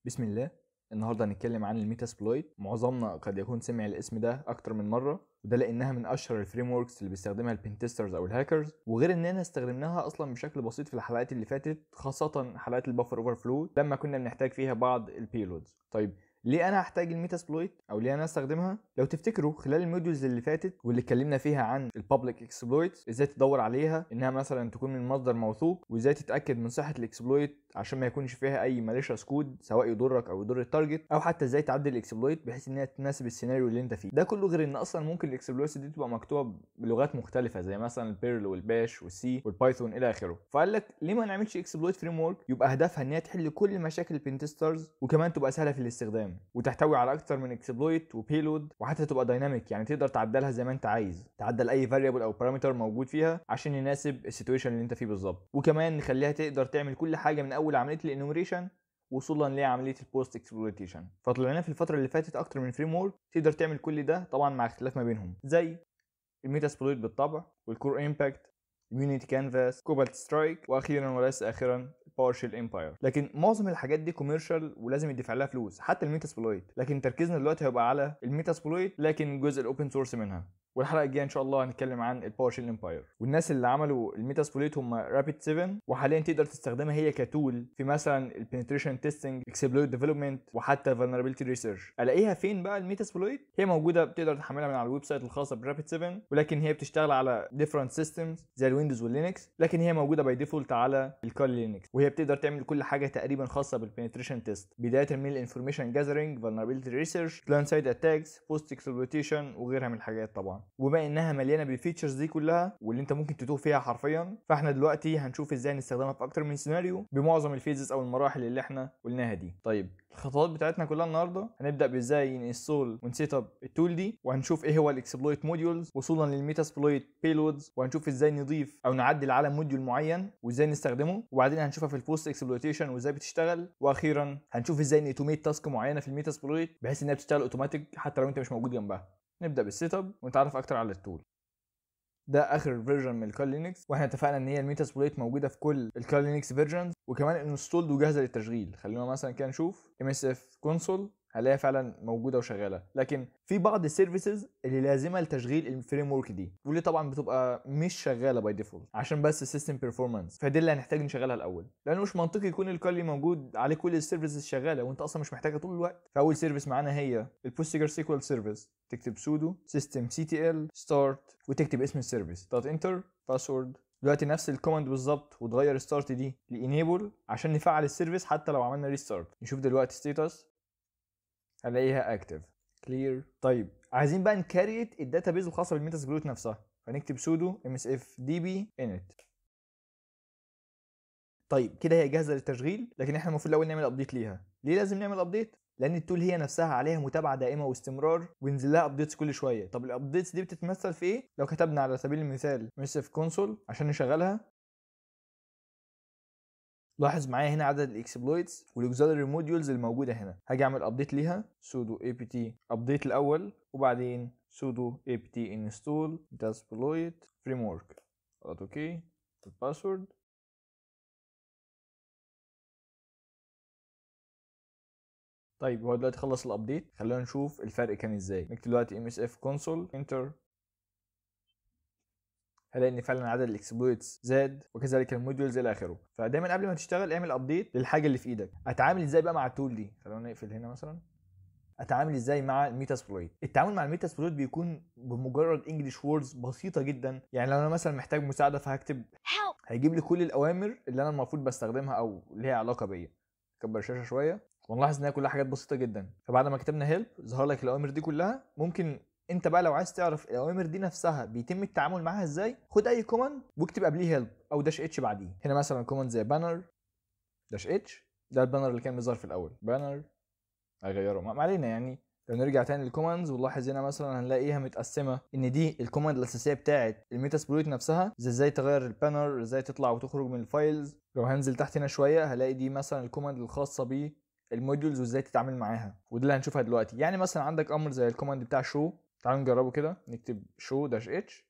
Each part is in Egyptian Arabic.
بسم الله النهارده هنتكلم عن الميتاسبلويت معظمنا قد يكون سمع الاسم ده اكتر من مره وده لانها من اشهر الفريم وركس اللي بيستخدمها البنتسترز او الهاكرز وغير اننا استخدمناها اصلا بشكل بسيط في الحلقات اللي فاتت خاصه حلقات البفر اوفر فلو لما كنا بنحتاج فيها بعض البيلودز طيب ليه انا هحتاج الميتاسبلويت او ليه انا استخدمها لو تفتكروا خلال الموديولز اللي فاتت واللي اتكلمنا فيها عن البابليك اكسبلويتس ازاي تدور عليها انها مثلا تكون من مصدر موثوق وازاي تتاكد من صحه الاكسبلويت عشان ما يكونش فيها اي ماليشيوس كود سواء يضرك او يضر التارجت او حتى ازاي تعدل الاكسبلويت بحيث انها تناسب السيناريو اللي انت فيه ده كله غير ان اصلا ممكن الاكسبلويتس دي تبقى مكتوبه بلغات مختلفه زي مثلا البيرل والباش والسي والبايثون الى اخره فقال لك ليه ما نعملش اكسبلويت فريم ورك يبقى هدفها ان هي تحل كل مشاكل البنتسترز وكمان تبقى سهله في الاستخدام وتحتوي على اكتر من اكسبلويت وبيلود وحتى تبقى دايناميك يعني تقدر تعدلها زي ما انت عايز تعدل اي فاريبل او بارامتر موجود فيها عشان يناسب السيتويشن اللي انت فيه بالظبط وكمان نخليها تقدر تعمل كل حاجه من اول عمليه الانوميريشن وصولا لعمليه البوست اكسبلويتيشن فطلع لنا في الفتره اللي فاتت اكتر من فريم ورك تقدر تعمل كل ده طبعا مع اختلاف ما بينهم زي الميتاسبلويت بالطبع والكور امباكت يونيتي كانفاس كوبالت سترايك واخيرا وليس اخرا بارشل امباير لكن معظم الحاجات دي كوميرشال ولازم يدفع لها فلوس حتى الميتاسبلويت لكن تركيزنا دلوقتي هيبقى على الميتاسبلويت لكن الجزء الاوبن سورس منها والحلقه الجايه ان شاء الله هنتكلم عن البارشل امباير والناس اللي عملوا الميتاسبلويت هم رابيد 7 وحاليا تقدر تستخدمها هي كتول في مثلا البنتريشن تيستنج اكسبلويت ديفلوبمنت وحتى فولنربيلتي ريسيرش الاقيها فين بقى الميتاسبلويت هي موجوده بتقدر تحملها من على الويب سايت الخاصه برابيد 7 ولكن هي بتشتغل على ديفرنت سيستمز زي الويندوز واللينكس لكن هي موجوده باي ديفولت على الكال لينكس وهي بتقدر تعمل كل حاجه تقريبا خاصه بالبنتريشن تيست بدايه من الانفورميشن جاذرنج فولنربيلتي ريسيرش كلاينت سايد اتاكس بوست اكسبلويتيشن وغيرها من الحاجات طبعا وبما انها مليانه بالفيتشرز دي كلها واللي انت ممكن تتوه فيها حرفيا فاحنا دلوقتي هنشوف ازاي نستخدمها في اكتر من سيناريو بمعظم الفيزز او المراحل اللي احنا قلناها دي طيب الخطوات بتاعتنا كلها النهارده هنبدا بازاي ننستول ونسيت اب التول دي وهنشوف ايه هو الاكسبلويت موديولز وصولا للميتاسبلويت بيلودز وهنشوف ازاي نضيف او نعدل على موديول معين وازاي نستخدمه وبعدين هنشوفها في البوست اكسبلويتيشن وازاي بتشتغل واخيرا هنشوف ازاي نأوتوميت تاسك معينه في الميتاسبلويت بحيث انها بتشتغل اوتوماتيك حتى لو انت مش موجود جنبها نبدا بالسيت اب ونتعرف اكتر على التول ده اخر فيرجن من الكال لينكس واحنا اتفقنا ان هي الميتاسبلويت موجوده في كل الكال لينكس فيرجنز وكمان انستولد وجاهزه للتشغيل خلينا مثلا كده نشوف ام اس اف كونسول هلاقيها فعلا موجوده وشغاله لكن في بعض السيرفيسز اللي لازمه لتشغيل الفريم ورك دي واللي طبعا بتبقى مش شغاله باي ديفولت عشان بس السيستم بيرفورمانس فدي اللي هنحتاج نشغلها الاول لانه مش منطقي يكون الكالي موجود عليه كل السيرفيسز شغاله وانت اصلا مش محتاجها طول الوقت فاول سيرفيس معانا هي البوستجر سيكوال سيرفيس تكتب سودو سيستم سي تي ال ستارت وتكتب اسم السيرفيس دوت انتر باسورد دلوقتي نفس الكوماند بالظبط وتغير ستارت دي لانيبل عشان نفعل السيرفيس حتى لو عملنا ريستارت نشوف دلوقتي ستيتس هنلاقيها اكتف كلير طيب عايزين بقى نكريت الداتابيز الخاصه بالميتاسبلويت نفسها فنكتب سودو ام اس اف دي بي انت طيب كده هي جاهزه للتشغيل لكن احنا المفروض الاول نعمل ابديت ليها ليه لازم نعمل ابديت لان التول هي نفسها عليها متابعه دائمه واستمرار وينزل لها ابديتس كل شويه طب الابديتس دي بتتمثل في ايه لو كتبنا على سبيل المثال مسف كونسول عشان نشغلها لاحظ معايا هنا عدد الاكسبلويتس والاكسلري موديولز الموجوده هنا هاجي اعمل ابديت ليها sudo apt ابديت الاول وبعدين sudo apt install metasploit framework اضغط اوكي الباسورد طيب هو دلوقتي خلص الابديت خلينا نشوف الفرق كان ازاي نكتب دلوقتي msf console enter هلاقي ان فعلا عدد الاكسبلويتس زاد وكذلك الموديولز الى اخره فدايما قبل ما تشتغل اعمل ابديت للحاجه اللي في ايدك اتعامل ازاي بقى مع التول دي خلينا نقفل هنا مثلا اتعامل ازاي مع الميتاسبلويت التعامل مع الميتاسبلويت بيكون بمجرد انجلش ووردز بسيطه جدا يعني لو انا مثلا محتاج مساعده فهكتب هيجيب لي كل الاوامر اللي انا المفروض بستخدمها او ليها علاقه بيا كبر الشاشه شويه ونلاحظ ان هي كلها حاجات بسيطه جدا فبعد ما كتبنا هيلب ظهر لك الاوامر دي كلها ممكن انت بقى لو عايز تعرف الاوامر دي نفسها بيتم التعامل معاها ازاي خد اي كوماند واكتب قبليه هيلب او داش اتش بعديه هنا مثلا كوماند زي بانر داش اتش ده البانر اللي كان بيظهر في الاول بانر اغيره ما علينا يعني لو نرجع تاني للكوماندز ونلاحظ هنا مثلا هنلاقيها متقسمه ان دي الكوماند الاساسيه بتاعه الميتاسبلويت نفسها زي ازاي تغير البانر ازاي تطلع وتخرج من الفايلز لو هنزل تحت هنا شويه هلاقي دي مثلا الكوماند الخاصه بيه الموديولز وازاي تتعامل معاها ودي اللي هنشوفها دلوقتي يعني مثلا عندك امر زي الكوماند بتاع شو تعالوا نجربه كده نكتب شو داش اتش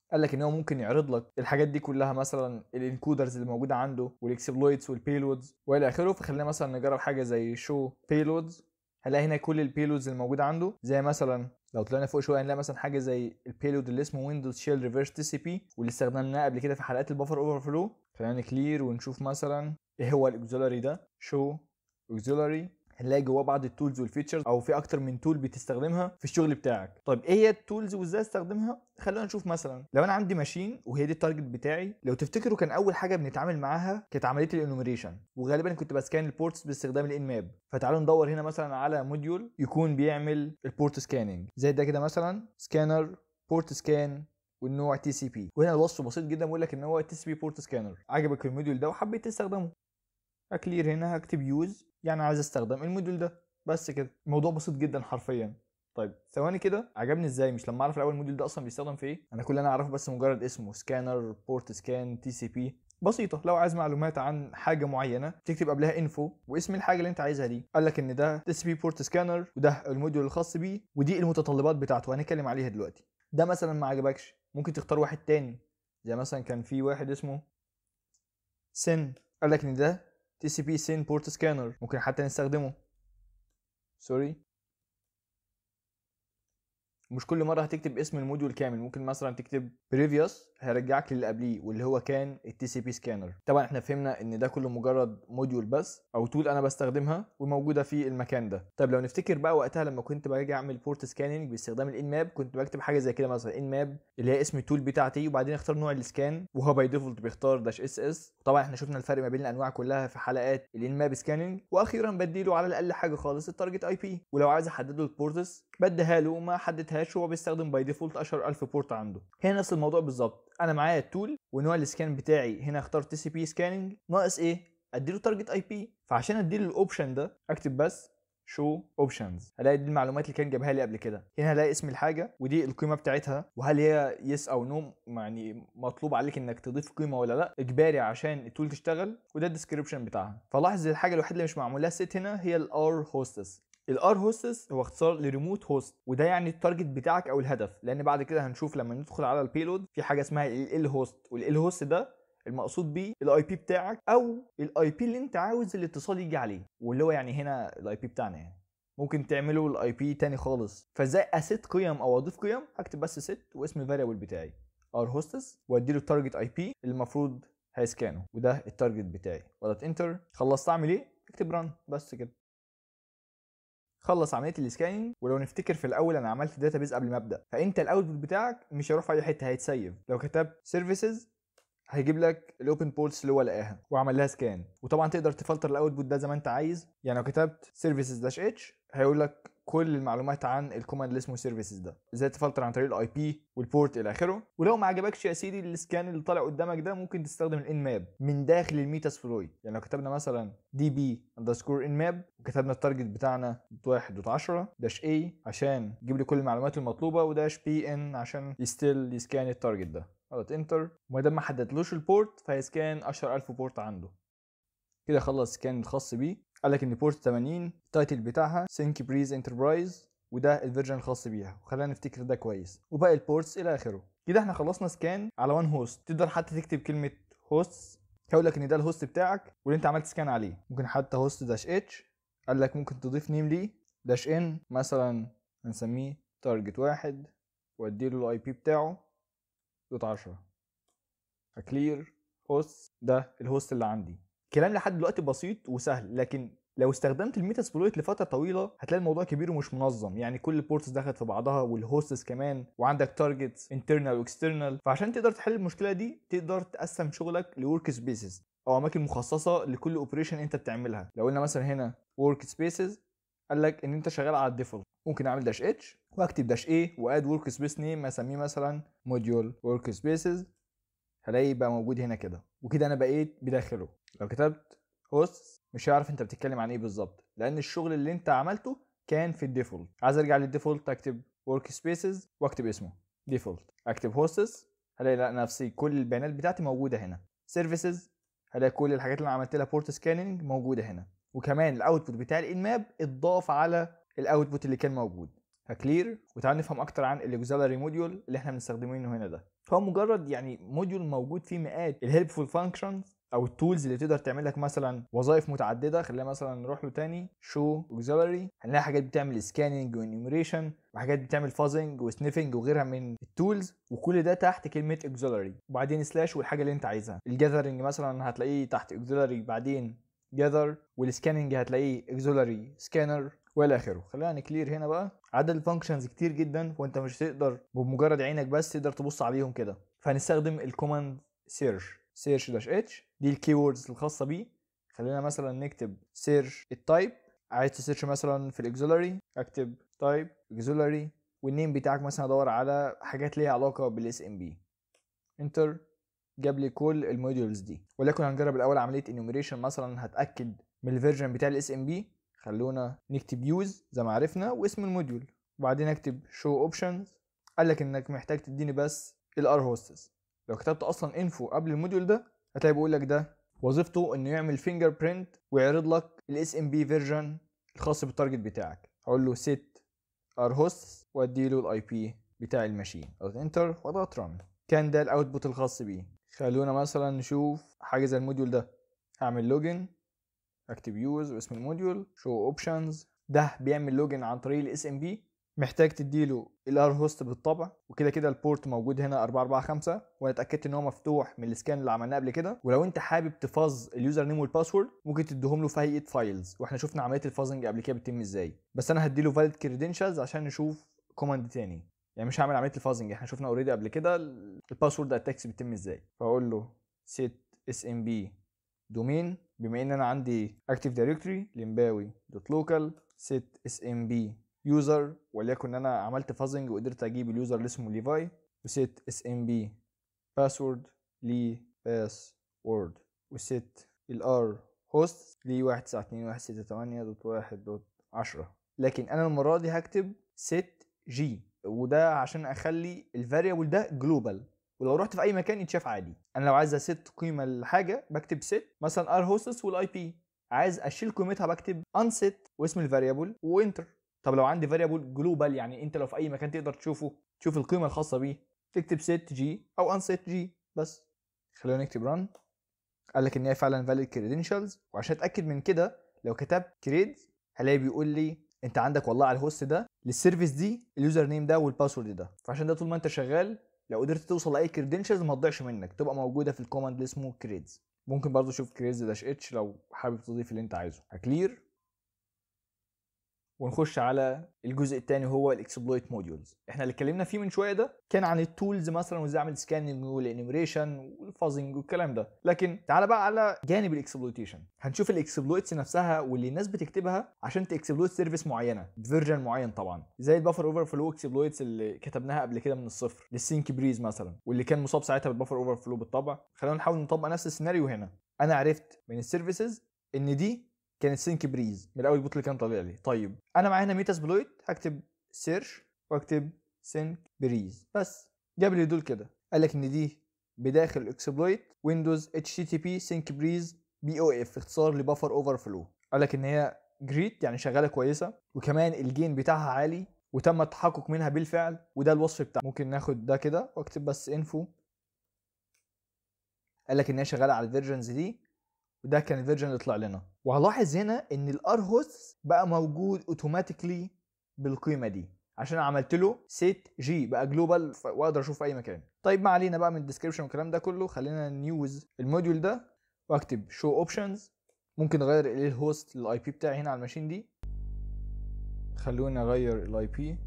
قال لك ان هو ممكن يعرض لك الحاجات دي كلها مثلا الانكودرز اللي موجوده عنده والاكسبلويتس والبيلودز والى اخره فخلينا مثلا نجرب حاجه زي شو بيلودز هنلاقي هنا كل البيلودز اللي موجوده عنده زي مثلا لو طلعنا فوق شويه هنلاقي مثلا حاجه زي البيلود اللي اسمه ويندوز شيل ريفرس تي سي بي واللي استخدمناه قبل كده في حلقات البفر اوفر فلو خلينا نكلير ونشوف مثلا ايه هو الاكزولاري ده شو اوكسيلاري هنلاقي جواه بعض التولز والفيتشرز او في اكتر من تول بتستخدمها في الشغل بتاعك طيب ايه هي التولز وازاي استخدمها خلونا نشوف مثلا لو انا عندي ماشين وهي دي التارجت بتاعي لو تفتكروا كان اول حاجه بنتعامل معاها كانت عمليه الانوميريشن وغالبا كنت بسكان البورتس باستخدام الان ماب فتعالوا ندور هنا مثلا على موديول يكون بيعمل البورت سكاننج زي ده كده مثلا سكانر بورت سكان والنوع تي سي بي وهنا الوصف بسيط جدا بيقول لك ان هو تي سي بي بورت سكانر عجبك الموديول ده وحبيت تستخدمه اكلير هنا هكتب يوز يعني عايز استخدم الموديول ده بس كده الموضوع بسيط جدا حرفيا طيب ثواني كده عجبني ازاي مش لما اعرف الاول الموديول ده اصلا بيستخدم في ايه انا كل اللي انا اعرفه بس مجرد اسمه سكانر بورت سكان تي سي بي بسيطة لو عايز معلومات عن حاجة معينة تكتب قبلها انفو واسم الحاجة اللي انت عايزها دي قال لك ان ده تي سي بي بورت سكانر وده الموديول الخاص بيه ودي المتطلبات بتاعته هنتكلم عليها دلوقتي ده مثلا ما عجبكش ممكن تختار واحد تاني زي مثلا كان في واحد اسمه سن قال لك ان ده تي سي بي سين بورت سكانر ممكن حتى نستخدمه سوري مش كل مره هتكتب اسم الموديول كامل ممكن مثلا تكتب بريفيوس هيرجعك للي قبليه واللي هو كان التي سي بي سكانر طبعا احنا فهمنا ان ده كله مجرد موديول بس او تول انا بستخدمها وموجوده في المكان ده طيب لو نفتكر بقى وقتها لما كنت باجي اعمل بورت سكاننج باستخدام الان ماب كنت بكتب حاجه زي كده مثلا ان ماب اللي هي اسم التول بتاعتي وبعدين اختار نوع السكان وهو باي ديفولت بيختار داش اس اس طبعا احنا شفنا الفرق ما بين الانواع كلها في حلقات الان ماب سكاننج واخيرا بديله على الاقل حاجه خالص التارجت اي بي ولو عايز احدد له البورتس بديها له وما حددهاش هو بيستخدم باي ديفولت اشهر 1000 بورت عنده هنا نفس الموضوع بالظبط انا معايا التول ونوع السكان بتاعي هنا اختار تي سي بي سكاننج ناقص ايه اديله تارجت اي بي فعشان اديله الاوبشن ده اكتب بس شو اوبشنز هلاقي دي المعلومات اللي كان جابها لي قبل كده هنا هلاقي اسم الحاجه ودي القيمه بتاعتها وهل هي يس او نو يعني مطلوب عليك انك تضيف قيمه ولا لا اجباري عشان التول تشتغل وده الديسكربشن بتاعها فلاحظ الحاجه الوحيده اللي مش معمول لها سيت هنا هي الار هوستس الار هوستس هو اختصار لريموت هوست وده يعني التارجت بتاعك او الهدف لان بعد كده هنشوف لما ندخل على البيلود في حاجه اسمها ال هوست والال هوست ده المقصود بيه الاي بي بتاعك او الاي بي اللي انت عاوز الاتصال يجي عليه واللي هو يعني هنا الاي بي بتاعنا يعني ممكن تعمله الاي بي تاني خالص فازاي اسيت قيم او اضيف قيم هكتب بس ست واسم الفاريبل بتاعي ار هوستس واديله التارجت اي بي اللي المفروض هيسكانه وده التارجت بتاعي وضغط انتر خلصت اعمل ايه اكتب ران بس كده خلص عمليه السكاننج ولو نفتكر في الاول انا عملت داتابيز قبل ما ابدا فانت الاوتبوت بتاعك مش هيروح في اي حته هيتسيف لو كتبت سيرفيسز هيجيب لك الاوبن بورتس اللي هو لقاها وعمل لها سكان وطبعا تقدر تفلتر الاوتبوت ده زي ما انت عايز يعني لو كتبت سيرفيسز داش اتش هيقول لك كل المعلومات عن الكوماند اللي اسمه سيرفيسز ده ازاي تفلتر عن طريق الاي بي والبورت الى اخره ولو ما عجبكش يا سيدي السكان اللي طالع قدامك ده ممكن تستخدم الان ماب من داخل الميتاس فلويد يعني لو كتبنا مثلا دي بي اندرسكور ان ماب وكتبنا التارجت بتاعنا واحد دوت 10 داش اي عشان يجيب لي كل المعلومات المطلوبه وداش بي ان عشان يستيل يسكان التارجت ده اضغط انتر وما دام ما حددلوش البورت فهيسكان اشهر 1000 بورت عنده كده خلص سكان الخاص بيه قال لك ان بورت 80 التايتل بتاعها سينك بريز انتربرايز وده الفيرجن الخاص بيها وخلينا نفتكر ده كويس وباقي البورتس الى اخره كده احنا خلصنا سكان على وان هوست تقدر حتى تكتب كلمه هوست هقول لك ان ده الهوست بتاعك واللي انت عملت سكان عليه ممكن حتى هوست داش اتش قال لك ممكن تضيف نيم ليه داش ان مثلا هنسميه تارجت واحد واديله الاي بي بتاعه دوت 10 هكلير هوست ده الهوست اللي عندي كلام لحد دلوقتي بسيط وسهل لكن لو استخدمت الميتاسبلويت لفتره طويله هتلاقي الموضوع كبير ومش منظم يعني كل البورتس دخلت في بعضها والهوستس كمان وعندك تارجتس انترنال واكسترنال فعشان تقدر تحل المشكله دي تقدر تقسم شغلك لورك سبيسز او اماكن مخصصه لكل اوبريشن انت بتعملها لو قلنا مثلا هنا ورك سبيسز قال لك ان انت شغال على الديفولت ممكن اعمل داش اتش واكتب داش ايه واد ورك سبيس نيم اسميه مثلا موديول ورك سبيسز هلاقي بقى موجود هنا كده وكده انا بقيت بداخله لو كتبت هوست مش هيعرف انت بتتكلم عن ايه بالظبط لان الشغل اللي انت عملته كان في الديفولت عايز ارجع للديفولت اكتب ورك سبيسز واكتب اسمه ديفولت اكتب هوستس هلاقي لا نفسي كل البيانات بتاعتي موجوده هنا سيرفيسز هلاقي كل الحاجات اللي انا عملت لها بورت سكاننج موجوده هنا وكمان الاوتبوت بتاع الان ماب اتضاف على الاوتبوت اللي كان موجود هكلير وتعال نفهم اكتر عن الاكزالري موديول اللي احنا بنستخدمينه هنا ده هو مجرد يعني موديول موجود فيه مئات الهيلبفول فانكشنز او التولز اللي تقدر تعمل لك مثلا وظائف متعدده خلينا مثلا نروح له تاني شو اوكسيلري هنلاقي حاجات بتعمل سكاننج وانيميريشن وحاجات بتعمل فازنج وسنيفنج وغيرها من التولز وكل ده تحت كلمه اوكسيلري وبعدين سلاش والحاجه اللي انت عايزها الجاذرنج مثلا هتلاقيه تحت اوكسيلري بعدين جاذر والسكاننج هتلاقيه اوكسيلري سكانر والى اخره خلينا نكلير هنا بقى عدد الفانكشنز كتير جدا وانت مش هتقدر بمجرد عينك بس تقدر تبص عليهم كده فهنستخدم الكوماند سيرش سيرش داش اتش دي الكيوردز الخاصه بيه خلينا مثلا نكتب سيرش التايب عايز تسيرش مثلا في الاكزولاري اكتب تايب اكزولاري والنيم بتاعك مثلا ادور على حاجات ليها علاقه بالاس ام بي انتر جاب لي كل الموديولز دي ولكن هنجرب الاول عمليه انيوميريشن مثلا هتاكد من الفيرجن بتاع الاس ام بي خلونا نكتب يوز زي ما عرفنا واسم الموديول وبعدين اكتب شو اوبشنز قال لك انك محتاج تديني بس الار هوستس لو كتبت اصلا انفو قبل الموديول ده هتلاقي بيقول لك ده وظيفته انه يعمل فينجر برينت ويعرض لك الاس ام بي فيرجن الخاص بالتارجت بتاعك هقول له set ار هوست وادي له الاي بي بتاع الماشين اضغط انتر واضغط ران كان ده الاوتبوت الخاص بيه خلونا مثلا نشوف حاجه زي الموديول ده هعمل لوجن اكتب يوز واسم الموديول شو اوبشنز ده بيعمل لوجن عن طريق الاس ام بي محتاج تديله الار هوست بالطبع وكده كده البورت موجود هنا 445 وانا اتاكدت ان هو مفتوح من السكان اللي عملناه قبل كده ولو انت حابب تفاز اليوزر نيم والباسورد ممكن تديهم له في هيئه فايلز واحنا شفنا عمليه الفازنج قبل كده بتتم ازاي بس انا هديله فاليد كريدنشالز عشان نشوف كوماند تاني يعني مش هعمل عمليه الفازنج احنا شفنا اوريدي قبل كده الباسورد اتاكس بيتم ازاي فاقول له set smb domain بما ان انا عندي active directory لمباوي دوت لوكال set smb user وليكن انا عملت فازنج وقدرت اجيب اليوزر اللي اسمه ليفاي وست smb password لي password وست الار host لي 192.168.1.10 لكن انا المره دي هكتب set g وده عشان اخلي الفاريبل ده جلوبال ولو رحت في اي مكان يتشاف عادي انا لو عايز اسيت قيمه لحاجه بكتب set مثلا ار هوستس والاي بي عايز اشيل قيمتها بكتب unset واسم الفاريبل وانتر طب لو عندي فاريبل جلوبال يعني انت لو في اي مكان تقدر تشوفه تشوف القيمه الخاصه بيه تكتب set g او unset g بس خلينا نكتب run قال لك ان هي فعلا valid credentials وعشان اتاكد من كده لو كتبت كريد هلاقي بيقول لي انت عندك والله على الهوست ده للسيرفيس دي اليوزر نيم ده والباسورد ده فعشان ده طول ما انت شغال لو قدرت توصل لاي كريدنشالز ما تضيعش منك تبقى موجوده في الكوماند اللي اسمه كريدز ممكن برضو تشوف كريدز داش اتش لو حابب تضيف اللي انت عايزه هكلير ونخش على الجزء الثاني هو الاكسبلويت موديولز احنا اللي اتكلمنا فيه من شويه ده كان عن التولز مثلا وازاي اعمل سكاننج والانيميريشن والفازنج والكلام ده لكن تعالى بقى على جانب الاكسبلويتيشن هنشوف الاكسبلويتس نفسها واللي الناس بتكتبها عشان تاكسبلويت سيرفيس معينه بفيرجن معين طبعا زي البفر اوفر فلو اكسبلويتس اللي كتبناها قبل كده من الصفر للسينك بريز مثلا واللي كان مصاب ساعتها بالبفر اوفر فلو بالطبع خلينا نحاول نطبق نفس السيناريو هنا انا عرفت من السيرفيسز ان دي كانت سينك بريز من الاول بوت اللي كان طالع لي طيب انا معايا هنا ميتاسبلويت هكتب سيرش واكتب سينك بريز بس جاب لي دول كده قال لك ان دي بداخل اكسبلويت ويندوز اتش تي تي بي سينك بريز بي او اف اختصار لبفر اوفر فلو قال لك ان هي جريت يعني شغاله كويسه وكمان الجين بتاعها عالي وتم التحقق منها بالفعل وده الوصف بتاعها ممكن ناخد ده كده واكتب بس انفو قال لك ان هي شغاله على الفيرجنز دي وده كان الفيرجن اللي طلع لنا وهلاحظ هنا ان الار هوست بقى موجود اوتوماتيكلي بالقيمه دي عشان عملت له سيت جي بقى جلوبال واقدر اشوف في اي مكان طيب ما علينا بقى من الديسكربشن والكلام ده كله خلينا نيوز الموديول ده واكتب شو اوبشنز ممكن اغير الهوست للاي بي بتاعي هنا على الماشين دي خلوني اغير الاي بي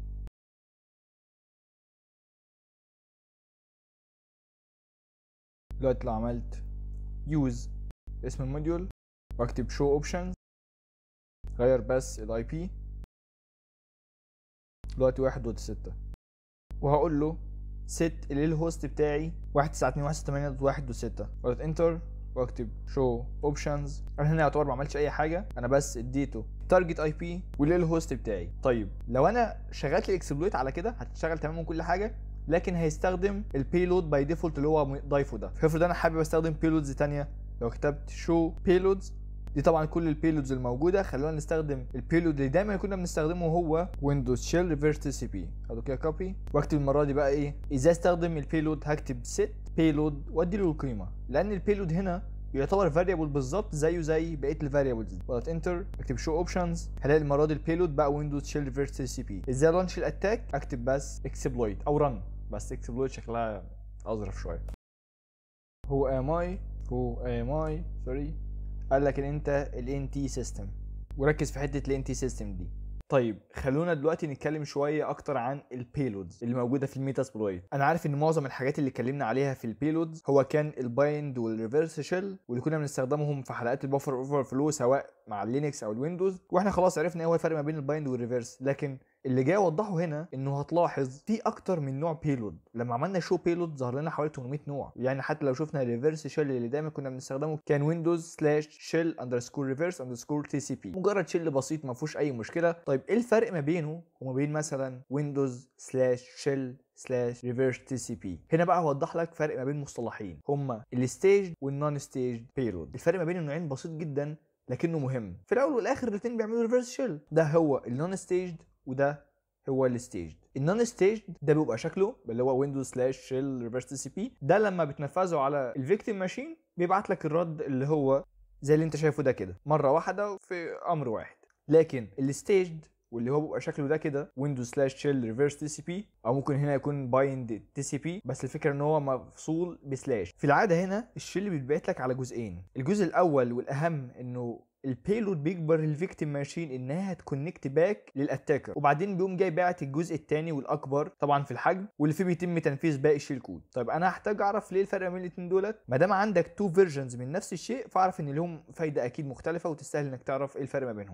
دلوقتي لو عملت يوز اسم الموديول واكتب شو اوبشنز غير بس الاي بي دلوقتي واحد دوت ستة وهقول له set للهوست بتاعي واحد تسعة اتنين واحد ستة تمانية دوت واحد دوت ستة واضغط انتر واكتب شو اوبشنز انا هنا يعتبر ما عملتش اي حاجه انا بس اديته تارجت اي بي وللهوست بتاعي طيب لو انا شغلت الاكسبلويت على كده هتشتغل تمام وكل حاجه لكن هيستخدم البيلود باي ديفولت اللي هو ضايفه ده افرض انا حابب استخدم بيلودز تانية لو كتبت شو بيلودز دي طبعا كل البيلودز الموجوده خلونا نستخدم البيلود اللي دايما كنا بنستخدمه هو ويندوز شيل ريفرس تي سي بي هاخده كده كوبي واكتب المره دي بقى ايه ازاي استخدم البيلود هكتب set بيلود وادي له القيمه لان البيلود هنا يعتبر فاريبل بالظبط زيه زي بقيه الفاريبلز واضغط انتر اكتب شو اوبشنز هلاقي المره دي البيلود بقى ويندوز شيل ريفرس تي سي بي ازاي لانش الاتاك اكتب بس اكسبلويت او رن بس اكسبلويت شكلها اظرف شويه هو ام اي هو ام اي سوري قال لك ان انت الان تي سيستم وركز في حته الان تي سيستم دي طيب خلونا دلوقتي نتكلم شويه اكتر عن البيلودز اللي موجوده في الميتاسبلويت انا عارف ان معظم الحاجات اللي اتكلمنا عليها في البيلودز هو كان البايند والريفرس شيل واللي كنا بنستخدمهم في حلقات البفر اوفر فلو سواء مع اللينكس او الويندوز واحنا خلاص عرفنا ايه هو الفرق ما بين البايند والريفرس لكن اللي جاي اوضحه هنا انه هتلاحظ في اكتر من نوع بيلود لما عملنا شو بيلود ظهر لنا حوالي 800 نوع يعني حتى لو شفنا الريفرس شيل اللي دايما كنا بنستخدمه كان ويندوز سلاش شيل اندرسكور ريفرس اندرسكور تي سي بي مجرد شيل بسيط ما فيهوش اي مشكله طيب ايه الفرق ما بينه وما بين مثلا ويندوز سلاش شيل سلاش ريفرس تي سي بي هنا بقى هوضح لك فرق ما بين مصطلحين هما الستيج والنون ستيج بيلود الفرق ما بين النوعين بسيط جدا لكنه مهم في الاول والاخر الاثنين بيعملوا ريفرس شيل ده هو النون ستيج وده هو الستيج النون ستيج ده بيبقى شكله اللي هو ويندوز سلاش شيل ريفرس تي سي بي ده لما بتنفذه على الفيكتيم ماشين بيبعت لك الرد اللي هو زي اللي انت شايفه ده كده مره واحده في امر واحد لكن الستيج واللي هو بيبقى شكله ده كده ويندوز سلاش شيل ريفرس تي سي بي او ممكن هنا يكون بايند تي سي بي بس الفكره ان هو مفصول بسلاش في العاده هنا الشيل بيتبعت لك على جزئين الجزء الاول والاهم انه البيلود بيجبر الفيكتيم ماشين انها تكونكت باك للاتاكر وبعدين بيقوم جاي باعت الجزء الثاني والاكبر طبعا في الحجم واللي فيه بيتم تنفيذ باقي الشيل كود طيب انا هحتاج اعرف ليه الفرق بين الاثنين دولت ما دام عندك تو فيرجنز من نفس الشيء فاعرف ان لهم فايده اكيد مختلفه وتستاهل انك تعرف ايه الفرق ما بينهم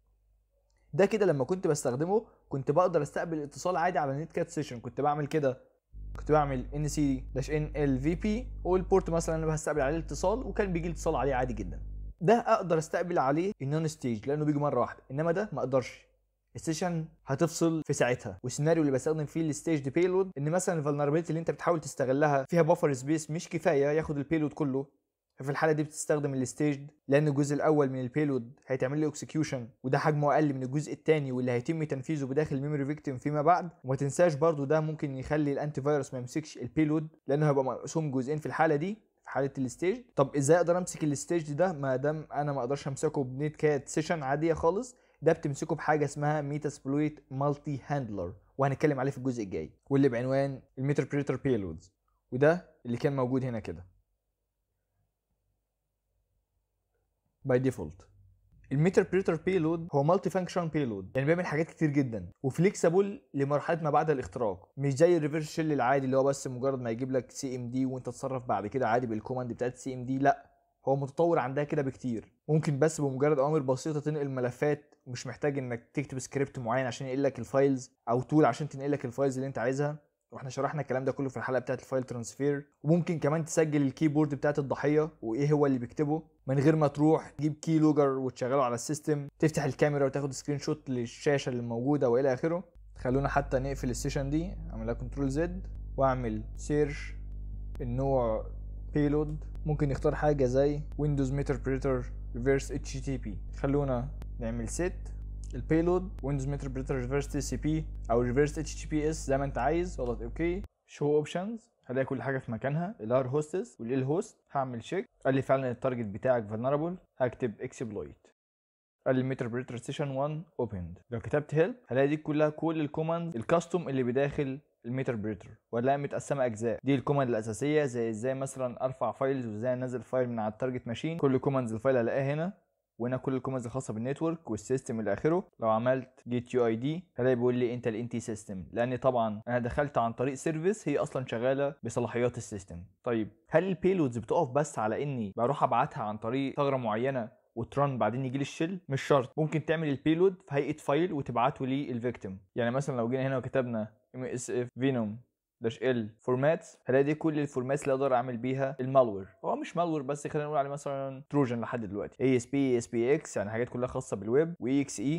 ده كده لما كنت بستخدمه كنت بقدر استقبل اتصال عادي على نت كات سيشن كنت بعمل كده كنت بعمل ان سي داش ان ال في بي والبورت مثلا انا هستقبل عليه الاتصال وكان بيجي الاتصال عليه عادي جدا ده اقدر استقبل عليه النون ستيج لانه بيجي مره واحده انما ده ما اقدرش السيشن هتفصل في ساعتها والسيناريو اللي بستخدم فيه الستيج بيلود ان مثلا الفولنربيلتي اللي انت بتحاول تستغلها فيها بفر سبيس مش كفايه ياخد البيلود كله ففي الحاله دي بتستخدم الستيج لان الجزء الاول من البيلود هيتعمل له اكسكيوشن وده حجمه اقل من الجزء الثاني واللي هيتم تنفيذه بداخل الميموري فيكتيم فيما بعد وما تنساش برضو ده ممكن يخلي الانتي فيروس ما يمسكش البيلود لانه هيبقى مقسوم جزئين في الحاله دي في حاله الستيج طب ازاي اقدر امسك الستيج ده ما دام انا ما اقدرش امسكه بنيت كات سيشن عاديه خالص ده بتمسكه بحاجه اسمها ميتاسبلويت مالتي هاندلر وهنتكلم عليه في الجزء الجاي واللي بعنوان الميتربريتر بيلودز وده اللي كان موجود هنا كده باي ديفولت الميتربريتر بيلود هو مالتي فانكشن بيلود يعني بيعمل حاجات كتير جدا وفليكسبل لمرحله ما بعد الاختراق مش زي الريفرس شيل العادي اللي هو بس مجرد ما يجيب لك سي ام دي وانت تتصرف بعد كده عادي بالكوماند بتاعت سي ام دي لا هو متطور عن ده كده بكتير ممكن بس بمجرد اوامر بسيطه تنقل ملفات مش محتاج انك تكتب سكريبت معين عشان ينقل لك الفايلز او تول عشان تنقل لك الفايلز اللي انت عايزها واحنا شرحنا الكلام ده كله في الحلقه بتاعت الفايل ترانسفير وممكن كمان تسجل الكيبورد بتاعت الضحيه وايه هو اللي بيكتبه من غير ما تروح تجيب كي لوجر وتشغله على السيستم تفتح الكاميرا وتاخد سكرين شوت للشاشه اللي موجوده والى اخره خلونا حتى نقفل السيشن دي اعملها كنترول زد واعمل سيرش النوع بيلود ممكن نختار حاجه زي ويندوز ميتربريتر ريفرس اتش تي بي خلونا نعمل سيت البيلود ويندوز ميتربريتر ريفرس تي سي بي او ريفرس اتش تي بي اس زي ما انت عايز واضغط اوكي شو اوبشنز هلاقي كل حاجه في مكانها الار هوستس والال هوست هعمل شيك قال لي فعلا التارجت بتاعك فولنربل هكتب اكسبلويت قال لي الميتربريتر سيشن 1 اوبند لو كتبت هيلب هلاقي دي كلها كل الكوماند الكاستوم اللي بداخل الميتربريتر وهتلاقي متقسمه اجزاء دي الكوماند الاساسيه زي ازاي مثلا ارفع فايلز وازاي انزل فايل من على التارجت ماشين كل كوماندز الفايل هلاقيها هنا وهنا كل الكوماندز الخاصه بالنتورك والسيستم الى اخره لو عملت جيت يو اي دي هلاقي بيقول لي انت الانتي سيستم لان طبعا انا دخلت عن طريق سيرفيس هي اصلا شغاله بصلاحيات السيستم طيب هل البيلودز بتقف بس على اني بروح ابعتها عن طريق ثغره معينه وترن بعدين يجي لي الشيل مش شرط ممكن تعمل البيلود في هيئه فايل وتبعته للفيكتيم يعني مثلا لو جينا هنا وكتبنا ام اس اف فينوم داش ال فورماتس هلاقي دي كل الفورماتس اللي اقدر اعمل بيها المالوير هو مش مالوير بس خلينا نقول عليه مثلا تروجن لحد دلوقتي اي اس بي اس بي اكس يعني حاجات كلها خاصه بالويب واي اكس اي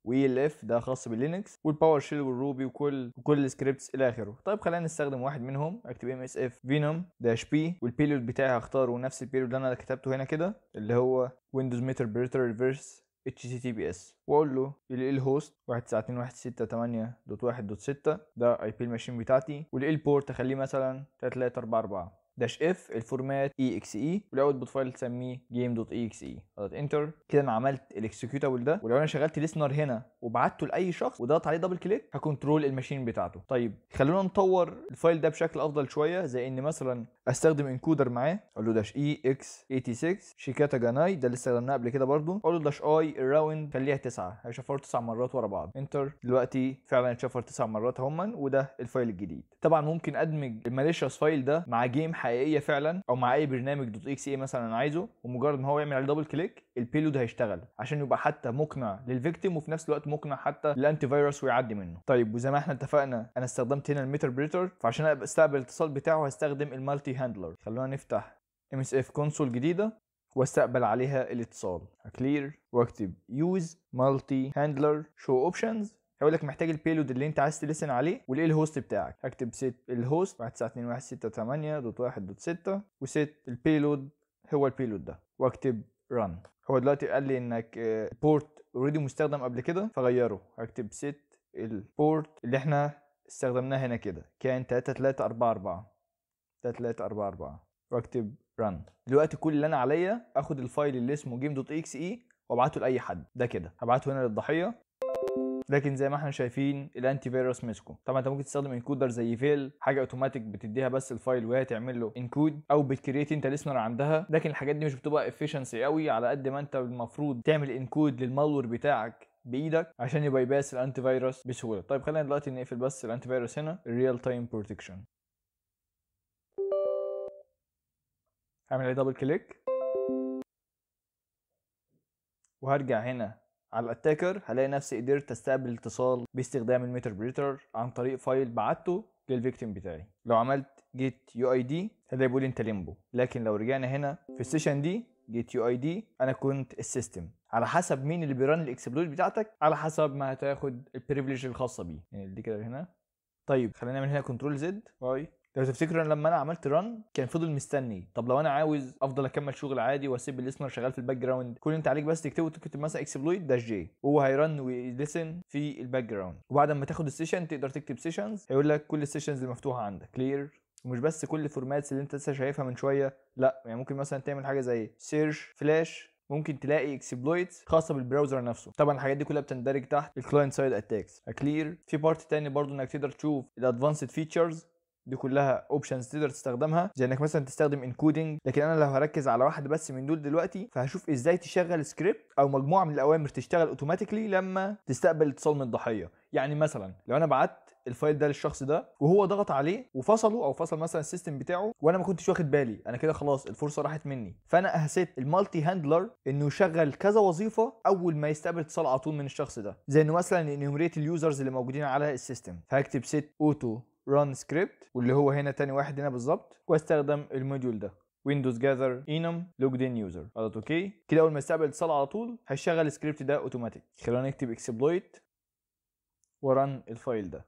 واي ال اف ده خاص باللينكس والباور شيل والروبي وكل وكل السكريبتس الى اخره طيب خلينا نستخدم واحد منهم اكتب ام اس اف فينوم داش بي والبيلود بتاعي هختاره نفس البيلود اللي انا كتبته هنا كده اللي هو ويندوز ميتر بريتر ريفرس اتش تي تي بي اس واقول له ال هوست 192.168.1.6 ده اي بي الماشين بتاعتي والال بورت اخليه مثلا 3344 داش اف الفورمات اي اكس اي والاوتبوت فايل تسميه جيم دوت اي اكس اي اضغط انتر كده انا عملت الاكسكيوتابل ده ولو انا شغلت ليسنر هنا وبعته لاي شخص وضغط عليه دبل كليك هكنترول الماشين بتاعته طيب خلونا نطور الفايل ده بشكل افضل شويه زي ان مثلا استخدم انكودر معاه اقول له داش اي اكس 86 شيكاتا جاناي ده اللي استخدمناه قبل كده برضو اقول له داش اي الراوند خليها 9 هيشفر 9 مرات ورا بعض انتر دلوقتي فعلا اتشفر 9 مرات هما وده الفايل الجديد طبعا ممكن ادمج الماليشيوس فايل ده مع جيم حقيقيه فعلا او مع اي برنامج دوت اكس اي مثلا انا عايزه ومجرد ما هو يعمل عليه دبل كليك البيلود هيشتغل عشان يبقى حتى مقنع للفيكتيم وفي نفس الوقت مقنع حتى للانتي فيروس ويعدي منه طيب وزي ما احنا اتفقنا انا استخدمت هنا الميتر بريتر فعشان استقبل الاتصال بتاعه هستخدم المالتي هاندلر خلونا نفتح ام اس اف كونسول جديده واستقبل عليها الاتصال هكلير واكتب يوز مالتي هاندلر شو اوبشنز هيقول لك محتاج البيلود اللي انت عايز تلسن عليه والايه الهوست بتاعك هكتب ست الهوست 192.168.6 وست البيلود هو البيلود ده واكتب ران هو دلوقتي قال لي انك بورت اوريدي مستخدم قبل كده فغيره هكتب ست البورت اللي احنا استخدمناه هنا كده كان 3344 3344 واكتب ران دلوقتي كل اللي انا عليا اخد الفايل اللي اسمه جيم دوت اكس اي وابعته لاي حد ده كده هبعته هنا للضحيه لكن زي ما احنا شايفين الانتي فيروس مسكه طبعا انت ممكن تستخدم انكودر زي فيل حاجه اوتوماتيك بتديها بس الفايل وهي تعمل له انكود او بتكريت انت ليسنر عندها لكن الحاجات دي مش بتبقى افيشنسي قوي على قد ما انت المفروض تعمل انكود للمالور بتاعك بايدك عشان يبقى يباس الانتي فيروس بسهوله طيب خلينا دلوقتي نقفل بس الانتي فيروس هنا الريال تايم بروتكشن هعمل عليه دبل كليك وهرجع هنا على الاتاكر هلاقي نفسي قدرت استقبل اتصال باستخدام الميتر بريتر عن طريق فايل بعته للفيكتيم بتاعي لو عملت جيت يو اي دي هلاقي بيقول انت ليمبو لكن لو رجعنا هنا في السيشن دي جيت يو اي دي انا كنت السيستم على حسب مين اللي بيرن الاكسبلويت بتاعتك على حسب ما هتاخد البريفليج الخاصه بيه يعني دي كده هنا طيب خلينا نعمل هنا كنترول زد واي لو تفتكروا لما انا عملت ران كان فضل مستني طب لو انا عاوز افضل اكمل شغل عادي واسيب الليسنر شغال في الباك جراوند كل اللي انت عليك بس تكتبه تكتب مثلا اكسبلويت داش جي وهو هيرن ويلسن في الباك جراوند وبعد ما تاخد السيشن تقدر تكتب سيشنز هيقول لك كل السيشنز المفتوحه عندك كلير ومش بس كل الفورماتس اللي انت لسه شايفها من شويه لا يعني ممكن مثلا تعمل حاجه زي سيرش فلاش ممكن تلاقي اكسبلويتس خاصه بالبراوزر نفسه طبعا الحاجات دي كلها بتندرج تحت الكلاينت سايد اتاكس كلير في بارت تاني برضو انك تقدر تشوف الادفانسد فيتشرز دي كلها اوبشنز تقدر تستخدمها زي انك مثلا تستخدم انكودنج لكن انا لو هركز على واحده بس من دول دلوقتي فهشوف ازاي تشغل سكريبت او مجموعه من الاوامر تشتغل اوتوماتيكلي لما تستقبل اتصال من الضحيه يعني مثلا لو انا بعت الفايل ده للشخص ده وهو ضغط عليه وفصله او فصل مثلا السيستم بتاعه وانا ما كنتش واخد بالي انا كده خلاص الفرصه راحت مني فانا هسيت المالتي هاندلر انه يشغل كذا وظيفه اول ما يستقبل اتصال على طول من الشخص ده زي انه مثلا انيمريت اليوزرز اللي موجودين على السيستم فهكتب سيت اوتو ران سكريبت واللي هو هنا تاني واحد هنا بالظبط واستخدم الموديول ده ويندوز جاذر انم لوجد ان يوزر اضغط اوكي كده اول ما يستقبل اتصال على طول هيشغل السكريبت ده اوتوماتيك خلينا نكتب اكسبلويت ورن الفايل ده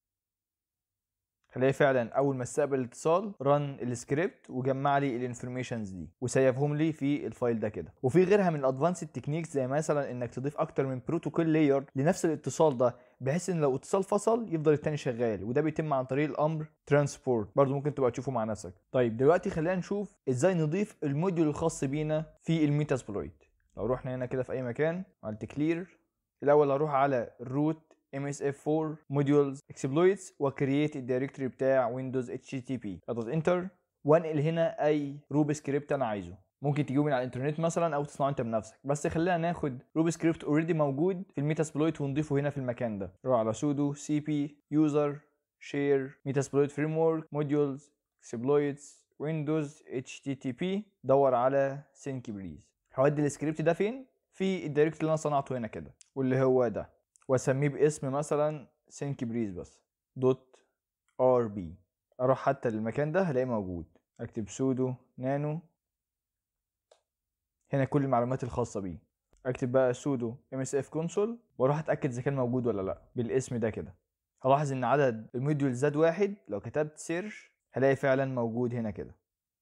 هلاقي فعلا اول ما استقبل الاتصال رن السكريبت وجمع لي الانفورميشنز دي وسيفهم لي في الفايل ده كده وفي غيرها من الادفانسد تكنيكس زي مثلا انك تضيف اكتر من بروتوكول لاير لنفس الاتصال ده بحيث ان لو اتصال فصل يفضل التاني شغال وده بيتم عن طريق الامر ترانسبورت برضو ممكن تبقى تشوفه مع نفسك طيب دلوقتي خلينا نشوف ازاي نضيف الموديول الخاص بينا في الميتاسبلويت لو رحنا هنا كده في اي مكان عملت كلير الاول هروح على الروت MSF4 modules exploits وكرييت الدايركتوري بتاع ويندوز HTTP اضغط انتر وانقل هنا اي روبي سكريبت انا عايزه ممكن تجيبه من على الانترنت مثلا او تصنعه انت بنفسك بس خلينا ناخد روبي سكريبت اوريدي موجود في الميتاسبلويت ونضيفه هنا في المكان ده روح على سودو سي بي يوزر شير ميتاسبلويت فريم ورك موديولز اكسبلويتس ويندوز اتش تي تي بي دور على سينكي بريز هودي السكريبت ده فين في الدايركت اللي انا صنعته هنا كده واللي هو ده واسميه باسم مثلا سينكي بريز بس دوت ار بي اروح حتى للمكان ده هلاقيه موجود اكتب سودو نانو هنا كل المعلومات الخاصة بيه اكتب بقى سودو ام اس اف كونسول واروح اتاكد اذا كان موجود ولا لا بالاسم ده كده هلاحظ ان عدد الموديول زاد واحد لو كتبت سيرش هلاقي فعلا موجود هنا كده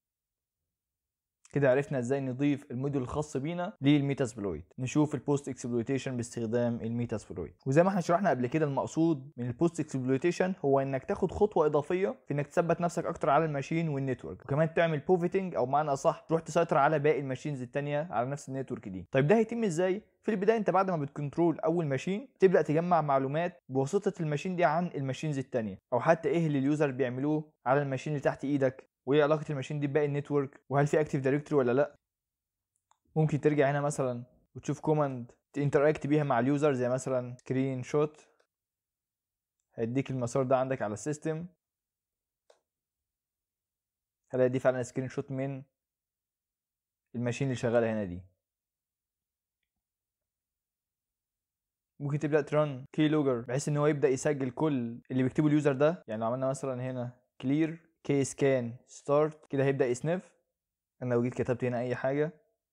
كده عرفنا ازاي نضيف الموديول الخاص بينا للميتاسبلويد نشوف البوست اكسبلويتيشن باستخدام الميتاسبلويد وزي ما احنا شرحنا قبل كده المقصود من البوست اكسبلويتيشن هو انك تاخد خطوه اضافيه في انك تثبت نفسك اكتر على الماشين والنتورك وكمان تعمل بوفيتنج او معنى اصح تروح تسيطر على باقي الماشينز التانية على نفس النتورك دي طيب ده هيتم ازاي في البدايه انت بعد ما بتكنترول اول ماشين تبدا تجمع معلومات بواسطه الماشين دي عن الماشينز التانية او حتى ايه اللي اليوزر بيعملوه على الماشين اللي تحت ايدك وايه علاقه الماشين دي بباقي النتورك وهل في اكتيف دايركتوري ولا لا ممكن ترجع هنا مثلا وتشوف كوماند تinteract بيها مع اليوزر زي مثلا سكرين شوت هيديك المسار ده عندك على السيستم هلاقي دي فعلا سكرين شوت من الماشين اللي شغاله هنا دي ممكن تبدا ترن كي لوجر بحيث ان هو يبدا يسجل كل اللي بيكتبه اليوزر ده يعني لو عملنا مثلا هنا كلير كي سكان ستارت كده هيبدا يسنف انا لو جيت كتبت هنا اي حاجه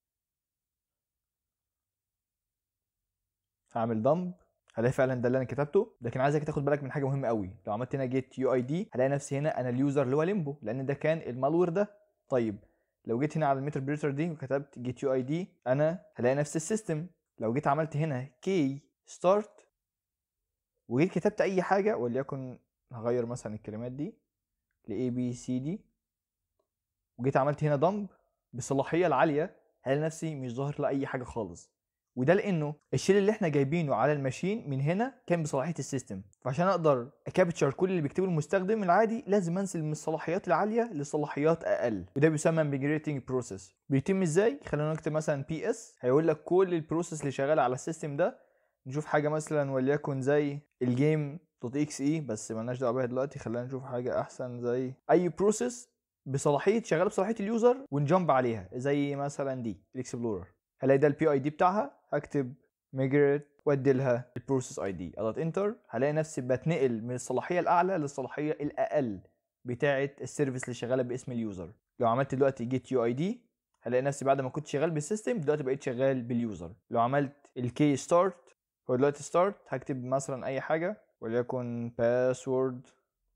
هعمل دمب هلاقي فعلا ده اللي انا كتبته لكن عايزك تاخد بالك من حاجه مهمه قوي لو عملت هنا جيت يو اي دي هلاقي نفسي هنا انا اليوزر اللي هو ليمبو لان ده كان المالوير ده طيب لو جيت هنا على الميتر بريتر دي وكتبت جيت يو اي دي انا هلاقي نفس السيستم لو جيت عملت هنا كي ستارت وجيت كتبت اي حاجه وليكن هغير مثلا الكلمات دي ل A B C D وجيت عملت هنا دمب بالصلاحيه العاليه هلاقي نفسي مش ظاهر له اي حاجه خالص وده لانه الشيل اللي احنا جايبينه على الماشين من هنا كان بصلاحيه السيستم فعشان اقدر اكابتشر كل اللي بيكتبه المستخدم العادي لازم انزل من الصلاحيات العاليه لصلاحيات اقل وده بيسمى ميجريتنج بروسيس بيتم ازاي خلينا نكتب مثلا بي اس هيقول لك كل البروسيس اللي شغاله على السيستم ده نشوف حاجه مثلا وليكن زي الجيم دوت اكس اي بس مالناش دعوه بيها دلوقتي خلينا نشوف حاجه احسن زي اي بروسيس بصلاحيه شغاله بصلاحيه اليوزر ونجمب عليها زي مثلا دي الاكسبلورر هلاقي ده البي اي دي بتاعها هكتب ميجريت وادي لها البروسيس اي دي اضغط انتر هلاقي نفسي بتنقل من الصلاحيه الاعلى للصلاحيه الاقل بتاعه السيرفيس اللي شغاله باسم اليوزر لو عملت دلوقتي جيت يو اي دي هلاقي نفسي بعد ما كنت شغال بالسيستم دلوقتي بقيت شغال باليوزر لو عملت الكي ستارت هو دلوقتي ستارت هكتب مثلا اي حاجه وليكن باسورد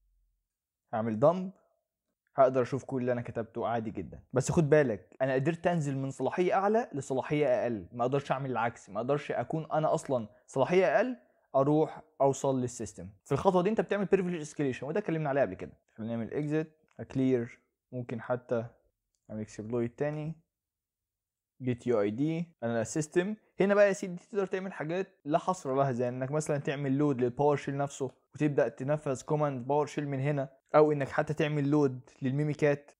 هعمل دمب هقدر اشوف كل اللي انا كتبته عادي جدا بس خد بالك انا قدرت انزل من صلاحيه اعلى لصلاحيه اقل ما اقدرش اعمل العكس ما اقدرش اكون انا اصلا صلاحيه اقل اروح اوصل للسيستم في الخطوه دي انت بتعمل بريفليج اسكيليشن وده اتكلمنا عليه قبل كده خلينا نعمل اكزيت كلير ممكن حتى اعمل اكسبلويت تاني جيت يو اي دي انا سيستم هنا بقى يا سيدي تقدر تعمل حاجات لا حصر لها زي انك مثلا تعمل لود للباور شيل نفسه وتبدا تنفذ كوماند باور شيل من هنا او انك حتى تعمل لود للميميكات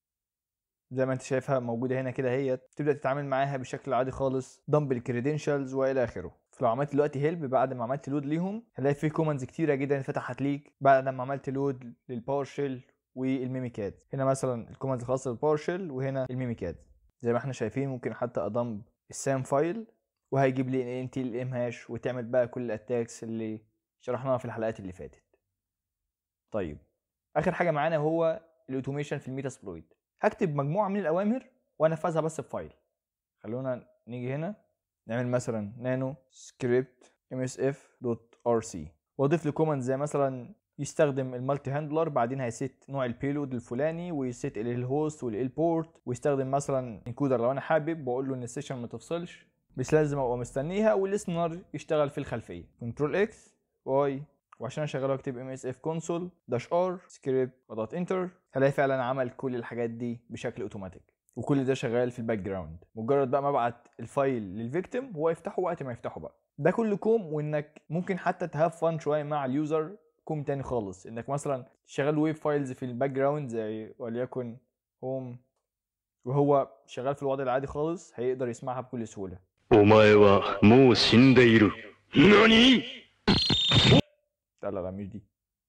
زي ما انت شايفها موجوده هنا كده هي تبدا تتعامل معاها بشكل عادي خالص دمب الكريدنشالز والى اخره فلو عملت دلوقتي هيلب بعد ما عملت لود ليهم هتلاقي في كوماندز كتيره جدا فتحت ليك بعد ما عملت لود للباور شيل والميميكات هنا مثلا الكوماندز الخاصه بالباور شيل وهنا الميميكات زي ما احنا شايفين ممكن حتى اضم السام فايل وهيجيب لي انت الام هاش وتعمل بقى كل الاتاكس اللي شرحناها في الحلقات اللي فاتت طيب اخر حاجه معانا هو الاوتوميشن في الميتاسبلويد هكتب مجموعه من الاوامر وانفذها بس بفايل خلونا نيجي هنا نعمل مثلا نانو سكريبت ام اس اف دوت ار سي واضيف له كوماند زي مثلا يستخدم المالتي هاندلر بعدين هيست نوع البيلود الفلاني ويست الهوست والبورت ويستخدم مثلا انكودر لو انا حابب بقول له ان السيشن ما تفصلش مش لازم ابقى مستنيها والليسنر يشتغل في الخلفيه كنترول اكس واي وعشان اشغله اكتب ام اس اف كونسول داش ار سكريبت واضغط انتر هلاقي فعلا عمل كل الحاجات دي بشكل اوتوماتيك وكل ده شغال في الباك جراوند مجرد بقى ما ابعت الفايل للفيكتيم هو يفتحه وقت ما يفتحه بقى ده كل كوم وانك ممكن حتى تهاف فان شويه مع اليوزر كوم تاني خالص انك مثلا تشغل ويب فايلز في الباك جراوند زي وليكن هوم وهو شغال في الوضع العادي خالص هيقدر يسمعها بكل سهوله お前はもう死んでいる。何 لا لا لا مش دي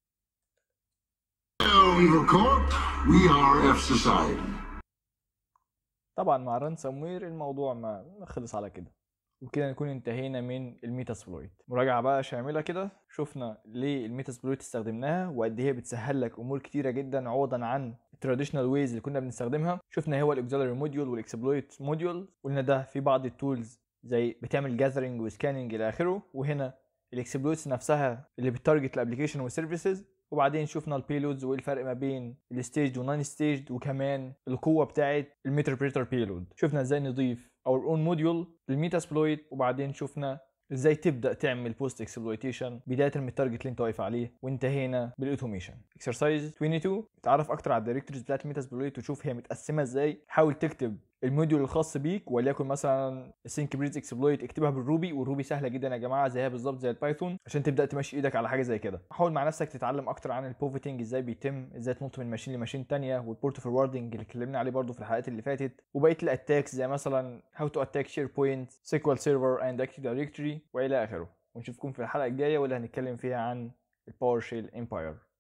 Weaver Corp, we are F Society. طبعا مع رانسوم وير الموضوع ما ما خلص على كده وكده نكون انتهينا من الميتاسبلويت مراجعه بقى شامله كده شفنا ليه الميتاسبلويت استخدمناها وقد ايه هي بتسهل لك امور كتيره جدا عوضا عن التراديشنال ويز اللي كنا بنستخدمها شفنا هو الاكزيلري موديول والاكسبلويت موديول قلنا ده في بعض التولز زي بتعمل جاذرنج وسكاننج الى اخره وهنا الاكسبلويتس نفسها اللي بتارجت الابلكيشن والسيرفيسز وبعدين شفنا البيلودز وايه الفرق ما بين الستيج والنون ستيج وكمان القوه بتاعه الميتربريتر بيلود شفنا ازاي نضيف اور اون موديول للميتاسبلويت وبعدين شفنا ازاي تبدا تعمل بوست اكسبلويتيشن بدايه من التارجت اللي انت واقف عليه وانتهينا بالاوتوميشن اكسرسايز 22 اتعرف اكتر على الدايركتوريز بتاعت الميتاسبلويت وشوف هي متقسمه ازاي حاول تكتب الموديول الخاص بيك وليكن مثلا السينك بريز اكسبلويت اكتبها بالروبي والروبي سهله جدا يا جماعه زيها بالظبط زي البايثون عشان تبدا تمشي ايدك على حاجه زي كده حاول مع نفسك تتعلم اكتر عن البوفيتنج ازاي بيتم ازاي تنط من ماشين لماشين تانية والبورت فوروردنج اللي اتكلمنا عليه برضو في الحلقات اللي فاتت وبقيه الاتاكس زي مثلا هاو تو اتاك شير بوينت سيكوال سيرفر اند اكتيف دايركتوري والى اخره ونشوفكم في الحلقه الجايه واللي هنتكلم فيها عن الباور شيل امباير